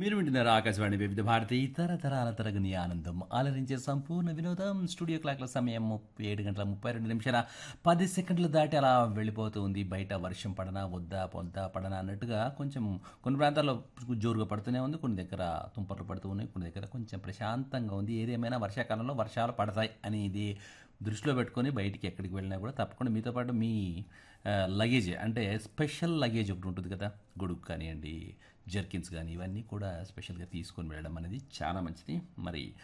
మీరు వింటున్నారు ఆకాశవాణి వివిధ భారతి తరతరాల తరగని ఆనందం ఆలరించే సంపూర్ణ వినోదం స్టూడియో క్లాక్ల సమయం ముప్పై ఏడు గంటల ముప్పై రెండు నిమిషాల పది సెకండ్లు దాటి అలా వెళ్ళిపోతుంది బయట వర్షం పడనా వద్దా పొద్దా పడనా అన్నట్టుగా కొంచెం కొన్ని ప్రాంతాల్లో జోరుగా పడుతూనే ఉంది కొన్ని దగ్గర తుంపర్లు పడుతూ ఉన్నాయి కొన్ని దగ్గర కొంచెం ప్రశాంతంగా ఉంది ఏదేమైనా వర్షాకాలంలో వర్షాలు పడతాయి అనేది దృష్టిలో పెట్టుకొని బయటికి ఎక్కడికి వెళ్ళినా కూడా తప్పకుండా మీతో పాటు మీ ఆ, లగేజ్ అంటే స్పెషల్ లగేజ్ ఒకటి ఉంటుంది కదా గొడుగు కానివ్వండి జర్కిన్స్ కానీ ఇవన్నీ కూడా స్పెషల్గా తీసుకొని వెళ్ళడం అనేది చాలా మంచిది మరి